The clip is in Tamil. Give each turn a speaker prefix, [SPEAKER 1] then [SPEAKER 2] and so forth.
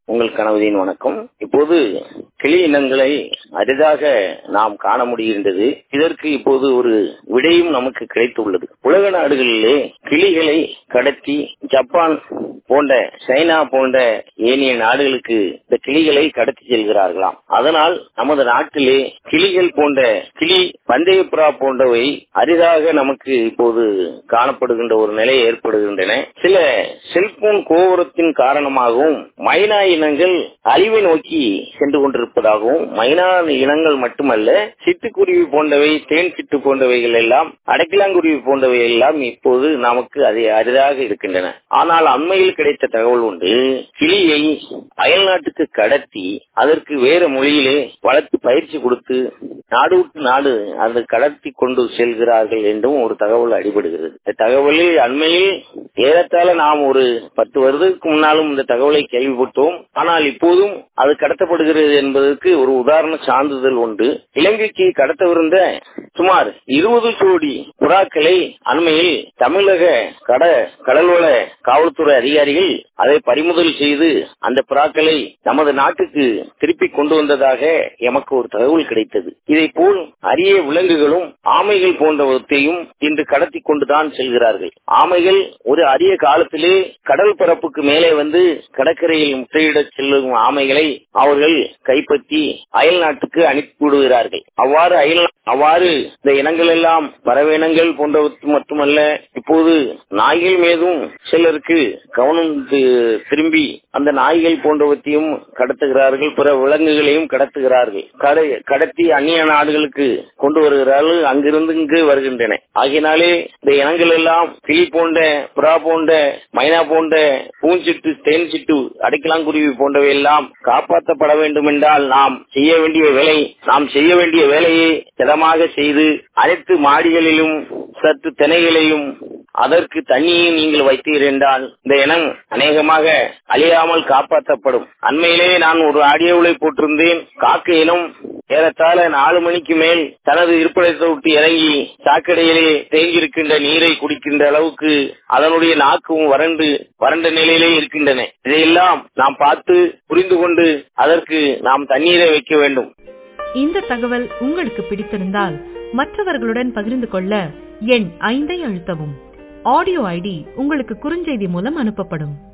[SPEAKER 1] உங்கள் கணவரின் வணக்கம் இப்போது கிளி இனங்களை அரிதாக நாம் காண முடிகின்றது இதற்கு இப்போது ஒரு விடையும் நமக்கு கிடைத்துள்ளது உலக நாடுகளிலே கிளிகளை கடத்தி ஜப்பான் போன்ற சைனா போன்ற ஏனைய நாடுகளுக்கு இந்த கிளிகளை கடத்தி செல்கிறார்களாம் அதனால் நமது நாட்டிலே கிளிகள் போன்ற கிளி பந்தயப்புறா போன்றவை அரிதாக நமக்கு இப்போது காணப்படுகின்ற ஒரு நிலை ஏற்படுகின்றன சில செல்போன் கோபுரத்தின் காரணமாகவும் மைனா இனங்கள் அழிவை நோக்கி சென்று கொண்டிருப்பதாகவும் மைனா இனங்கள் மட்டுமல்ல சிட்டுக்குருவி போன்றவை தேன் சிட்டு போன்றவைகள் எல்லாம் அடைக்கலாங்குருவி போன்றவை எல்லாம் இப்போது நமக்கு அது அரிதாக இருக்கின்றன ஆனால் அண்மையில் கிடைத்த தகவல் உண்டு கிளியை அயல் நாட்டுக்கு கடத்தி அதற்கு வேற மொழியிலே வளர்த்து பயிற்சி கொடுத்து நாடு விட்டு நாடு அதை கடத்தி கொண்டு செல்கிறார்கள் என்றும் ஒரு தகவல் அடிபடுகிறது இந்த தகவலில் அண்மையில் ஏறத்தாழ நாம் ஒரு பத்து வருடத்துக்கு முன்னாலும் இந்த தகவலை கேள்விப்பட்டோம் ஆனால் இப்போதும் அது கடத்தப்படுகிறது என்பதற்கு ஒரு உதாரண சான்றிதழ் உண்டு இலங்கைக்கு கடத்தவிருந்த சுமார் இருபது ஜோடி புறாக்களை அண்மையில் தமிழக கட கடல்வள காவல்துறை அதிகாரிகள் அதை பறிமுதல் செய்து அந்த புறாக்களை நமது நாட்டுக்கு திருப்பி கொண்டு வந்ததாக எமக்கு ஒரு தகவல் கிடைத்தது இதை போல் அரிய விலங்குகளும் ஆமைகள் போன்றவற்றையும் இன்று கடத்தி கொண்டுதான் செல்கிறார்கள் ஆமைகள் ஒரு அரிய காலத்திலே கடல் பரப்புக்கு மேலே வந்து கடற்கரையில் முட்டையிட செல்லும் ஆமைகளை அவர்கள் கைப்பற்றி அயல் நாட்டுக்கு அனுப்பி விடுகிறார்கள் அவ்வாறு அயல் அவ்வாறு இந்த இனங்கள் எல்லாம் பறவையினங்கள் போன்றவற்று மட்டுமல்ல இப்போது நாய்கள் மீதும் சிலருக்கு கவனம் திரும்பி அந்த நாய்கள் போன்றவற்றையும் கடத்துகிறார்கள் பிற விலங்குகளையும் கடத்துகிறார்கள் கடத்தி அந்நிய நாடுகளுக்கு கொண்டு வருகிறார்கள் அங்கிருந்து இங்கு வருகின்றன ஆகினாலே இந்த இனங்கள் எல்லாம் கிளி போன்ற புறா போன்ற மைனா போன்ற பூஞ்சிட்டு தேன் சிட்டு அடைக்கலாங்குருவி போன்றவை எல்லாம் காப்பாற்றப்பட வேண்டும் என்றால் நாம் செய்ய வேண்டிய வேலை நாம் செய்ய வேண்டிய வேலையை திடமாக செய்து அனைத்து மாடிகளிலும் சற்று திணைகளையும் அதற்கு தண்ணியை நீங்கள் வைத்தீர் என்றால் இந்த இனம் அநேகமாக அழியாமல் காப்பாற்றப்படும் அண்மையிலே நான் ஒரு ஆடியோவில் போட்டிருந்தேன் காக்க இனம் ஏறத்தாழ நாலு மணிக்கு மேல் தனது இருப்பிடத்தை விட்டு இறங்கி சாக்கடையிலே தேங்கியிருக்கின்ற நீரை குடிக்கின்ற அளவுக்கு அதனுடைய நாக்கும் வறண்டு வறண்ட நிலையிலே இருக்கின்றன இதையெல்லாம் நாம் பார்த்து புரிந்து கொண்டு அதற்கு நாம் தண்ணீரை வைக்க வேண்டும்
[SPEAKER 2] இந்த தகவல் உங்களுக்கு பிடித்திருந்தால் மற்றவர்களுடன் பகிர்ந்து கொள்ள எண் ஐந்தை அழுத்தவும் ஆடியோ ஐடி உங்களுக்கு குறுஞ்செய்தி மூலம் அனுப்பப்படும்